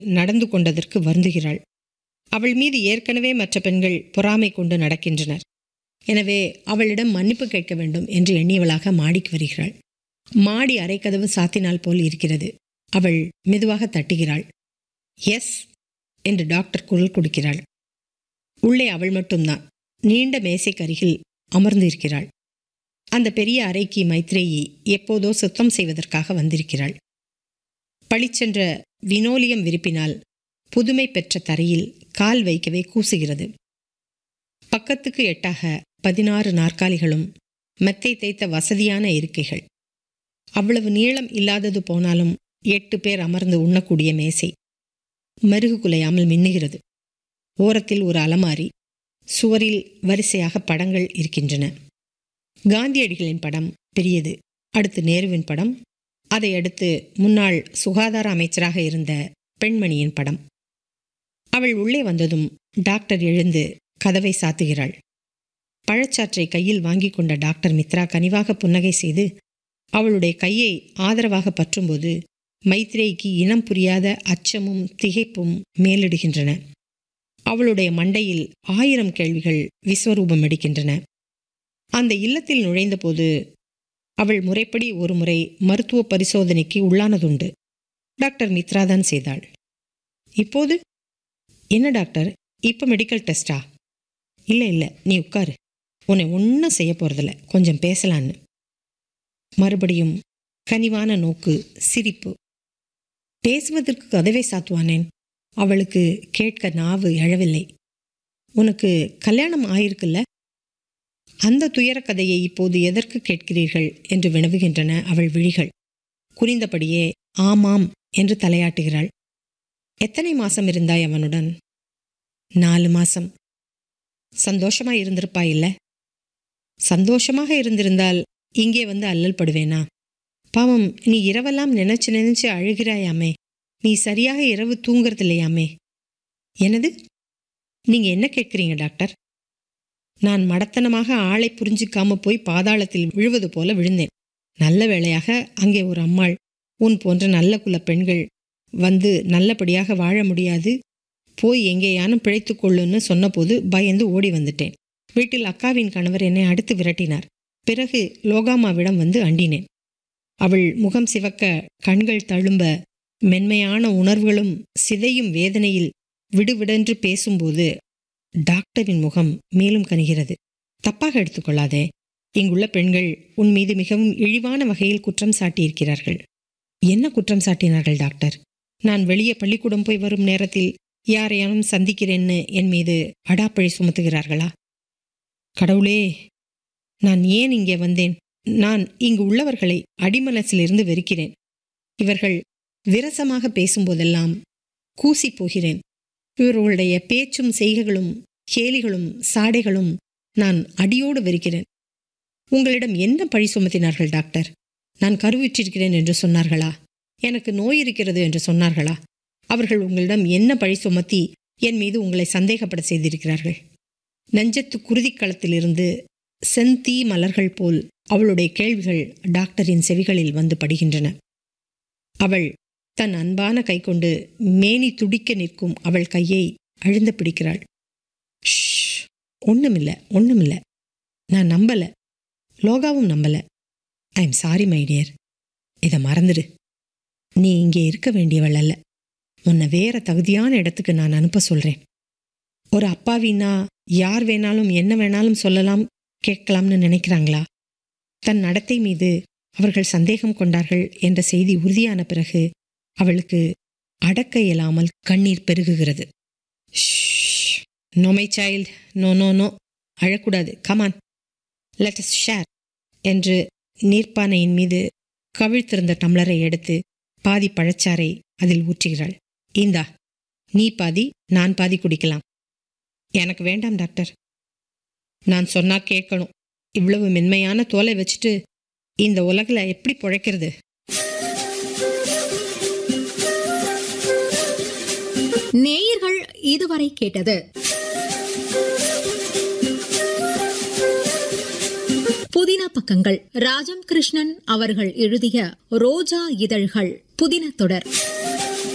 நடந்து கொண்டதற்கு வருந்துகிறாள் அவள் மீது ஏற்கனவே மற்ற பெண்கள் பொறாமை கொண்டு நடக்கின்றனர் எனவே அவளிடம் மன்னிப்பு கேட்க வேண்டும் என்று எண்ணியவளாக மாடிக்கு வருகிறாள் மாடி அரைக்கதவு சாத்தினால் போல் இருக்கிறது அவள் மெதுவாக தட்டுகிறாள் எஸ் என்று டாக்டர் குரல் கொடுக்கிறாள் உள்ளே அவள் மட்டும்தான் நீண்ட மேசைக்கருகில் அமர்ந்து இருக்கிறாள் அந்த பெரிய அறைக்கு மைத்ரேயி எப்போதோ சுத்தம் செய்வதற்காக வந்திருக்கிறாள் பளிச்சென்ற வினோலியம் விரிப்பினால் புதுமை பெற்ற தரையில் கால் வைக்கவே கூசுகிறது பக்கத்துக்கு எட்டாக பதினாறு நாற்காலிகளும் மெத்தை தேய்த்த வசதியான இருக்கைகள் அவ்வளவு நீளம் இல்லாதது போனாலும் எட்டு பேர் அமர்ந்து உண்ணக்கூடிய மேசை மருகு குலையாமல் மின்னுகிறது ஓரத்தில் ஒரு அலமாரி சுவரில் வரிசையாக படங்கள் இருக்கின்றன காந்தியடிகளின் படம் பெரியது அடுத்து நேருவின் படம் அதை அடுத்து முன்னாள் சுகாதார அமைச்சராக இருந்த பெண்மணியின் படம் அவள் உள்ளே வந்ததும் டாக்டர் எழுந்து கதவை சாத்துகிறாள் பழச்சாற்றை கையில் வாங்கி கொண்ட டாக்டர் மித்ரா கனிவாக புன்னகை செய்து அவளுடைய கையை ஆதரவாக பற்றும்போது மைத்ரேய்க்கு இனம் புரியாத அச்சமும் திகைப்பும் மேலிடுகின்றன அவளுடைய மண்டையில் ஆயிரம் கேள்விகள் விஸ்வரூபம் எடுக்கின்றன அந்த இல்லத்தில் நுழைந்தபோது அவள் முறைப்படி ஒரு முறை மருத்துவ பரிசோதனைக்கு உள்ளானதுண்டு டாக்டர் மித்ரா தான் செய்தாள் இப்போது என்ன டாக்டர் இப்போ மெடிக்கல் டெஸ்டா இல்லை இல்லை நீ உட்காரு உன்னை ஒன்றும் செய்ய போகிறதில்ல கொஞ்சம் பேசலான்னு மறுபடியும் கனிவான நோக்கு சிரிப்பு பேசுவதற்கு கதவை சாத்துவானேன் அவளுக்கு கேட்க நாவு எழவில்லை உனக்கு கல்யாணம் ஆயிருக்குல்ல அந்த துயர கதையை இப்போது எதற்கு கேட்கிறீர்கள் என்று வினவுகின்றன அவள் விழிகள் குறிந்தபடியே ஆமாம் என்று தலையாட்டுகிறாள் எத்தனை மாசம் இருந்தாய் அவனுடன் நாலு மாசம் சந்தோஷமா இருந்திருப்பா இல்ல சந்தோஷமாக இருந்திருந்தால் இங்கே வந்து அல்லல் படுவேனா பாவம் நீ இரவெல்லாம் நினைச்சு நினைச்சு அழுகிறாயாமே நீ சரியாக இரவு தூங்குறது இல்லையாமே என்னது நீங்க என்ன கேட்குறீங்க டாக்டர் நான் மடத்தனமாக ஆளை புரிஞ்சிக்காம போய் பாதாளத்தில் விழுவது போல விழுந்தேன் நல்ல வேளையாக அங்கே ஒரு அம்மாள் உன் போன்ற நல்ல குல பெண்கள் வந்து நல்லபடியாக வாழ முடியாது போய் எங்கேயானும் பிழைத்து கொள்ளுன்னு சொன்னபோது பயந்து ஓடி வந்துட்டேன் வீட்டில் அக்காவின் கணவர் என்னை அடுத்து விரட்டினார் பிறகு லோகாமாவிடம் வந்து அண்டினேன் அவள் முகம் சிவக்க கண்கள் தழும்ப மென்மையான உணர்வுகளும் சிதையும் வேதனையில் விடுவிடென்று பேசும்போது டாக்டரின் முகம் மேலும் கனிகிறது தப்பாக எடுத்துக்கொள்ளாதே இங்குள்ள பெண்கள் உன் மீது மிகவும் இழிவான வகையில் குற்றம் சாட்டியிருக்கிறார்கள் என்ன குற்றம் சாட்டினார்கள் டாக்டர் நான் வெளியே பள்ளிக்கூடம் போய் வரும் நேரத்தில் யாரையானும் சந்திக்கிறேன்னு என் மீது அடாப்பழி சுமத்துகிறார்களா கடவுளே நான் ஏன் இங்கே வந்தேன் நான் இங்கு உள்ளவர்களை அடிமனசிலிருந்து வெறுக்கிறேன் இவர்கள் விரசமாக பேசும்போதெல்லாம் கூசி போகிறேன் இவர்களுடைய பேச்சும் செய்கைகளும் கேலிகளும் சாடைகளும் நான் அடியோடு வெறுக்கிறேன் உங்களிடம் என்ன பழி சுமத்தினார்கள் டாக்டர் நான் கருவுற்றிருக்கிறேன் என்று சொன்னார்களா எனக்கு நோய் இருக்கிறது என்று சொன்னார்களா அவர்கள் உங்களிடம் என்ன பழி சுமத்தி என் மீது உங்களை சந்தேகப்பட செய்திருக்கிறார்கள் நெஞ்சத்து குருதிக்களத்திலிருந்து செந்தீ மலர்கள் போல் அவளுடைய கேள்விகள் டாக்டரின் செவிகளில் வந்து படுகின்றன அவள் தன் அன்பான கை கொண்டு மேனி துடிக்க நிற்கும் அவள் கையை அழுந்த பிடிக்கிறாள் ஷ் ஒண்ணுமில்ல ஒண்ணுமில்ல நான் நம்பல லோகாவும் நம்பல I am sorry my dear இதை மறந்துடு நீ இங்கே இருக்க வேண்டியவள் அல்ல உன்னை வேற தகுதியான இடத்துக்கு நான் அனுப்ப சொல்றேன் ஒரு அப்பாவினா யார் வேணாலும் என்ன வேணாலும் சொல்லலாம் கேட்கலாம்னு நினைக்கிறாங்களா தன் நடத்தை மீது அவர்கள் சந்தேகம் கொண்டார்கள் என்ற செய்தி உறுதியான பிறகு அவளுக்கு அடக்க இயலாமல் கண்ணீர் பெருகுகிறது no my child no no no அழக்கூடாது கமான் லெட் அஸ் ஷேர் என்று நீர்ப்பானையின் மீது கவிழ்த்திருந்த டம்ளரை எடுத்து பாதி பழச்சாறை அதில் ஊற்றுகிறாள் இந்தா நீ பாதி நான் பாதி குடிக்கலாம் எனக்கு வேண்டாம் டாக்டர் நான் சொன்னா கேட்கணும் இவ்வளவு மென்மையான தோலை வச்சுட்டு இந்த உலகில் எப்படி பிழைக்கிறது நேயர்கள் இதுவரை கேட்டது புதின பக்கங்கள் ராஜம் கிருஷ்ணன் அவர்கள் எழுதிய ரோஜா இதழ்கள் புதின தொடர்